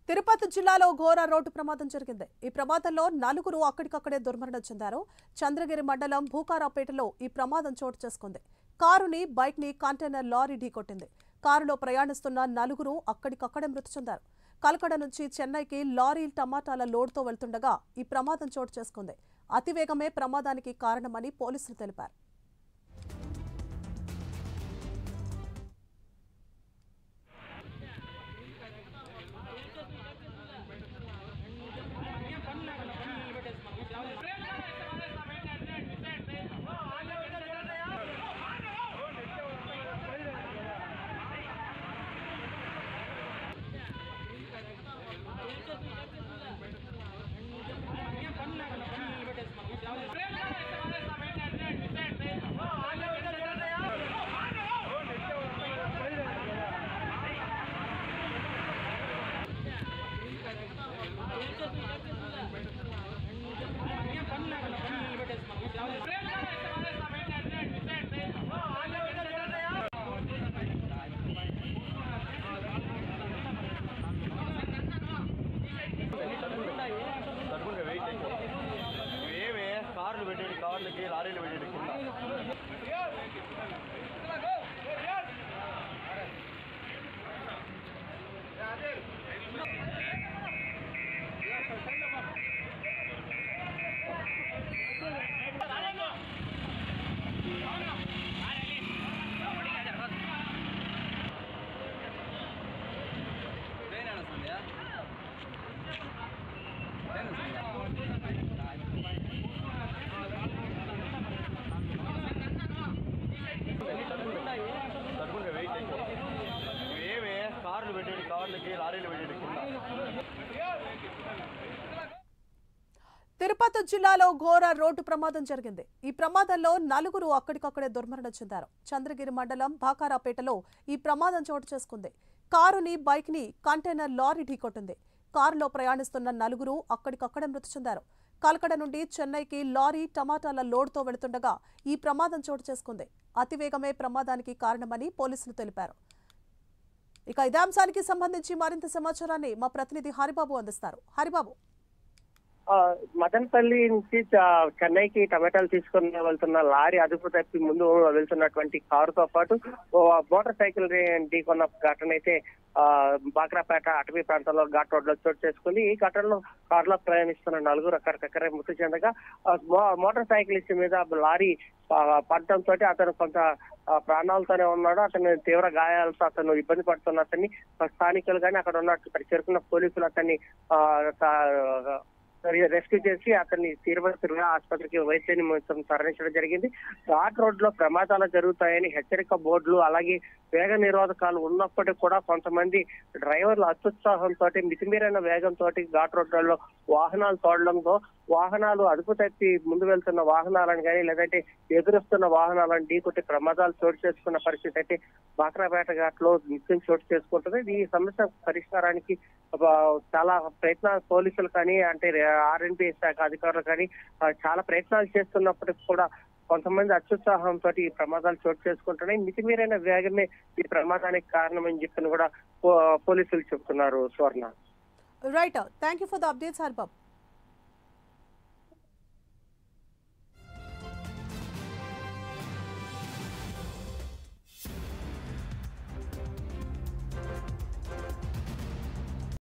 తిరుపతి జిల్లాలో ఘోర రోడ్డు ప్రమాదం జరిగింది ఈ ప్రమాదంలో నలుగురు అక్కడికక్కడే దుర్మరణం చెందారు చంద్రగిరి మండలం భూకారాపేటలో ఈ ప్రమాదం చోటు చేసుకుంది కారుని బైక్ ని కంటైనర్ లారీ ఢీకొట్టింది కారులో ప్రయాణిస్తున్న నలుగురు అక్కడికక్కడే మృతి చెందారు కలకడ నుంచి చెన్నైకి లారీ టమాటాల లోడ్తో వెళ్తుండగా ఈ ప్రమాదం చోటు చేసుకుంది అతివేగమే ప్రమాదానికి కారణమని పోలీసులు తెలిపారు తట్టుకుంటే వెయిట్ ఎక్కువ ఏమే కార్లు పెట్టేది కార్లకి లారీలు పెట్టేది కింద తట్టుకుంటే వెయిట్ ఎక్కువ ఏమే కార్లు పెట్టేది కార్లకి లారీలు పెట్టేది కింద తిరుపతి జిల్లాలో ఘోర రోడ్డు ప్రమాదం జరిగింది ఈ ప్రమాదంలో నలుగురు అక్కడికక్కడే దుర్మరణం చెందారు చంద్రగిరి మండలం బాకారాపేటలో ఈ ప్రమాదం చోటు చేసుకుంది కారుని బైక్ ని కంటైనర్ లారీ ఢీకొట్టింది కారులో ప్రయాణిస్తున్న నలుగురు అక్కడికక్కడే మృతి చెందారు కలకడ నుండి చెన్నైకి లారీ టమాటాల లోడ్తో వెళుతుండగా ఈ ప్రమాదం చోటు చేసుకుంది అతివేగమే ప్రమాదానికి కారణమని పోలీసులు తెలిపారు ఇక ఇదే అంశానికి సంబంధించి మరింత సమాచారాన్ని మా ప్రతినిధి హరిబాబు అందిస్తారు హరిబాబు ఆ, మదనపల్లి నుంచి చ- చెన్నైకి టమాటాలు తీసుకుని వెళ్తున్న లారీ అదుపు తప్పి ముందు వెళ్తున్నటువంటి కారుతో పాటు ఓ మోటార్ సైకిల్ ని ఢీకొన్న ఘటన అయితే ఆ బాక్రాపేట అటవీ ప్రాంతంలో ఘాట్ రోడ్ లో చోటు చేసుకుంది ఈ ఘటనలో కారులో ప్రయాణిస్తున్న నలుగురు అక్కడికక్కడే మృతి చెందగా ఆ, మో- మోటార్ సైకిలిస్ట్ మీద లారీ ఆ, పడటంతో అతను కొంత ఆ, ప్రాణాలతోనే ఉన్నాడు అతను తీవ్ర గాయాలతో అతను ఇబ్బంది పడుతున్న అతన్ని స్థానికులు కానీ అక్కడ ఉన్న అక్కడ చేరుకున్న పోలీసులు అతన్ని ఆ, తా- రెస్క్యూ చేసి అతన్ని తీవ్రంగా ఆసుపత్రికి వైద్య నిమిత్తం తరలించడం జరిగింది ఘాట్ రోడ్ లో ప్రమాదాలు జరుగుతాయని హెచ్చరిక బోర్డులు అలాగే వేగ నిరోధకాలు ఉన్నప్పటికీ కూడా కొంతమంది డ్రైవర్లు అత్యుత్సాహంతో మితిమీరైన వేగంతో ఘాట్ రోడ్లలో వాహనాలు తోడడంతో వాహనాలు అదుపు తప్పి ముందు వెళ్తున్న వాహనాలను కానీ లేదంటే ఎదురొస్తున్న వాహనాలను ఢీకొట్టి ప్రమాదాలు చోటు చేసుకున్న పరిస్థితి అయితే బాక్రాపేట ఘాట్ లో నిత్యం చోటు చేసుకుంటుంది ఈ సమస్య పరిష్కారానికి ఆ, చాలా ప్రయత్నాలు పోలీసులు కానీ అంటే ఆర్ఎన్పి శాఖ అధికారులు కానీ ఆ, చాలా ప్రయత్నాలు చేస్తున్నప్పటికీ కూడా కొంతమంది అత్యుత్సాహంతో ఈ ప్రమాదాలు చోటు చేసుకుంటున్నాయి మితిమీరైన వేగమే ఈ ప్రమాదానికి కారణమని చెప్పని కూడా పో- పోలీసులు చెప్తున్నారు Swarna right thank you for the updates Haribabu